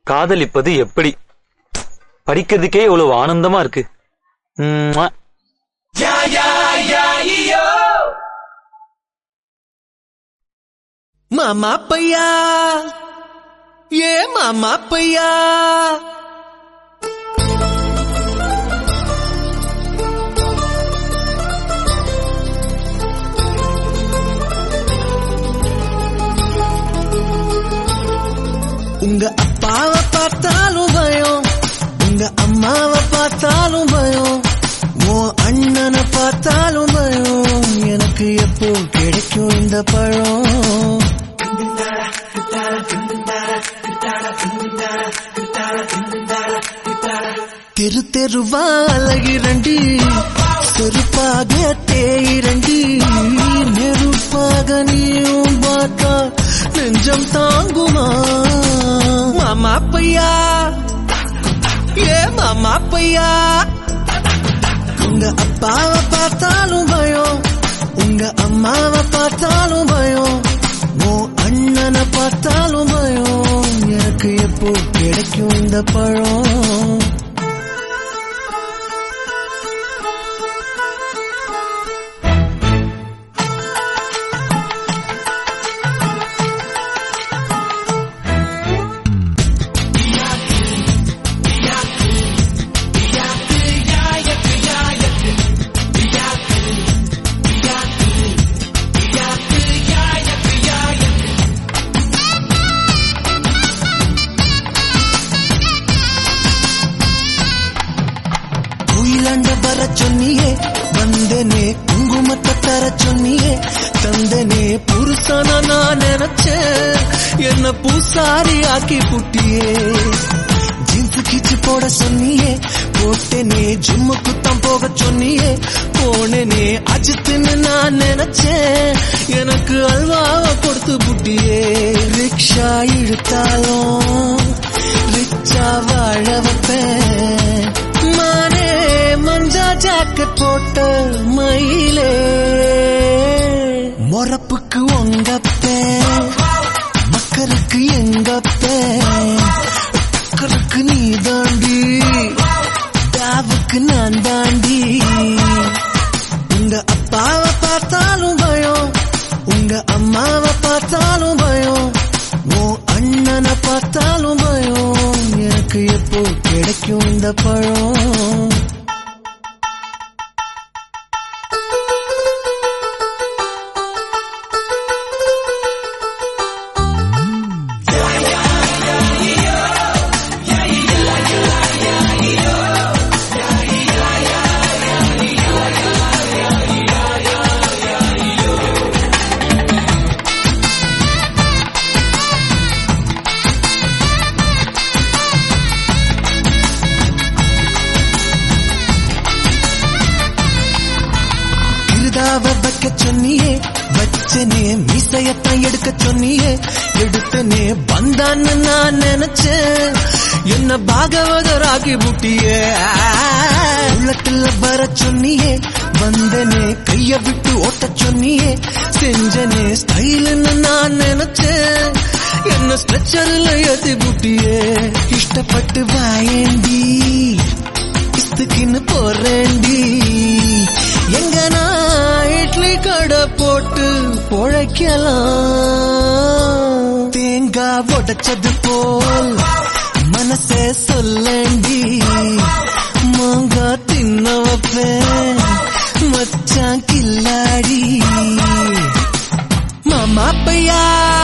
காதலிப்பது எப்படி படிக்கிறதுக்கே இவ்வளவு ஆனந்தமா இருக்கு ம்ம். மாமா பையா ஏ மாமா பையா உங்க அப்பாவை பார்த்தாலும் பயம் உங்க அம்மாவை பார்த்தாலும் பயம் உன் அண்ணனை பார்த்தாலும் பயம் எனக்கு எப்போ கிடைக்கும் இந்த பழம் தெரு தெருவா அழகிறண்டி செருப்பாக தேயிரண்டி நெருப்பாக நீயும் பார்த்தா நெஞ்சம் தாங்குமா மாமா பையா ஏ மாமா பையா உங்க அப்பாவை பார்த்தாலும் பயம் உங்க அம்மாவை பார்த்தாலும் பயம் உன் அண்ணனை பார்த்தாலும் பயம் எனக்கு எப்போ கிடைக்கும் இந்த பழம் குயிலாண்ட வர சொன்னியே வந்தனே குங்குமத்தை தர சொன்னியே தந்தனே புருஷனா நான் நினைச்சேன் என்ன பூசாரி ஆக்கி புட்டியே ஜீன்ஸ் கிச்சு போட சொன்னியே போட்டேனே ஜிம்மு குத்தம் போக சொன்னியே போனேனே அஜித்துன்னு நான் நினைச்சேன் எனக்கு அல்வாவை கொடுத்து புட்டியே ரிக்ஷா இழுத்தாலும் ரிச்சா வாழ வைப்பேன் மானே மஞ்சா ஜாக்கெட் போட்ட மயிலே மொறப்புக்கு உங்கப்பேன் மக்களுக்கு எங்கப்பேன் மக்களுக்கு நீ தாண்டி தாவுக்கு நான் தாண்டி உங்க அப்பாவை பார்த்தாலும் பயம் உங்க அம்மாவை பார்த்தாலும் பயம் உன் அண்ணனை பார்த்தாலும் பயம் எனக்கு எப்போ கிடைக்கும் இந்த பழம் இருதாவ வைக்க சொன்னியே வச்சனே மீசையத்தான் எடுக்க சொன்னியே எடுத்தனே வந்தான்னு நான் நினைச்சேன் என்ன பாகவதராகி புட்டியே உள்ளத்துல வர சொன்னியே வந்தனே கைய விட்டு ஓட்ட சொன்னியே செஞ்சனே ஸ்டைல்னு நான் நினைச்சேன் என்ன ஸ்ட்ரெச்சர்ல ஏத்தி புட்டியே இஷ்டப்பட்டு வாயேண்டி இஸ்துக்குன்னு போறேண்டி எங்க நான் இட்லி கடை போட்டு பொழைக்கலாம் தேங்காய் உடைச்சது போல் மனசே சொல்லண்டி மாங்காய் தின்ன வைப்பேன் மச்சான் கில்லாடி மாமா பையா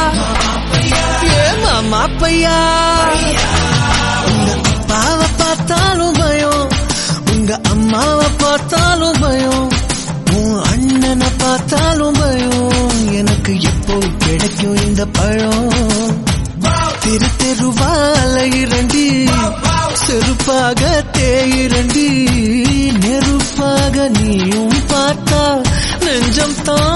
ஏ மாமா பையா உங்க அப்பாவை பார்த்தாலும் பயம் உங்க அம்மாவை பார்த்தாலும் பயம் உன் அண்ணனை பார்த்தாலும் பயம் எனக்கு எப்போ கிடைக்கும் இந்த பழம் தெரு தெருவால இரண்டி செருப்பாக தேயிரண்டி நெருப்பாக நீயும் பார்த்தா நெஞ்சம் தான்